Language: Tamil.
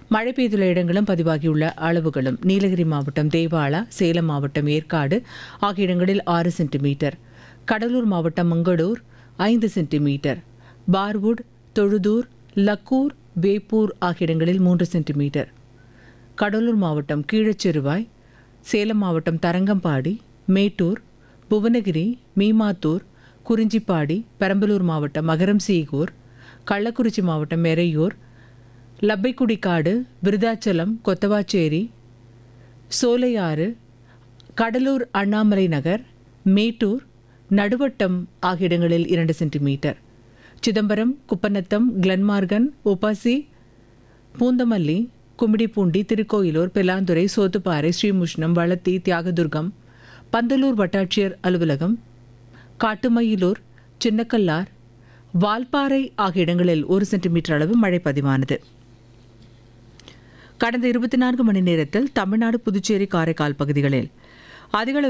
மழை பெய்துள்ள இடங்களும் பதிவாகியுள்ள அளவுகளும் நீலகிரி மாவட்டம் தேவாலா சேலம் மாவட்டம் ஏற்காடு ஆகிய இடங்களில் ஆறு சென்டிமீட்டர் கடலூர் மாவட்டம் மங்களூர் ஐந்து சென்டிமீட்டர் பார்வுட் தொழுதூர் லக்கூர் வேப்பூர் ஆகிய இடங்களில் மூன்று சென்டிமீட்டர் கடலூர் மாவட்டம் கீழச்செருவாய் சேலம் மாவட்டம் தரங்கம்பாடி மேட்டூர் புவனகிரி மீமாத்தூர் குறிஞ்சிப்பாடி பெரம்பலூர் மாவட்டம் மகரம் சீகூர் கள்ளக்குறிச்சி மாவட்டம் மெரையூர் லப்பைக்குடிக்காடு விருதாச்சலம் கொத்தவாச்சேரி சோலையாறு கடலூர் அண்ணாமலை நகர் மேட்டூர் நடுவட்டம் ஆகிய இடங்களில் இரண்டு சென்டிமீட்டர் சிதம்பரம் குப்பநத்தம் கிளன்மார்கன் உபாசி பூந்தமல்லி கும்மிடிப்பூண்டி திருக்கோயிலூர் பெலாந்துறை சோத்துப்பாறை ஸ்ரீமுஷ்ணம் வளத்தி தியாகதுர்கம் பந்தலூர் வட்டாட்சியர் அலுவலகம் காட்டுமயிலூர் சின்னக்கல்லார் வால்பாறை ஆகிய இடங்களில் ஒரு சென்டிமீட்டர் அளவு மழை பதிவானது கடந்த இருபத்தி நான்கு மணி நேரத்தில் தமிழ்நாடு புதுச்சேரி காரைக்கால் பகுதிகளில் அதிகளவு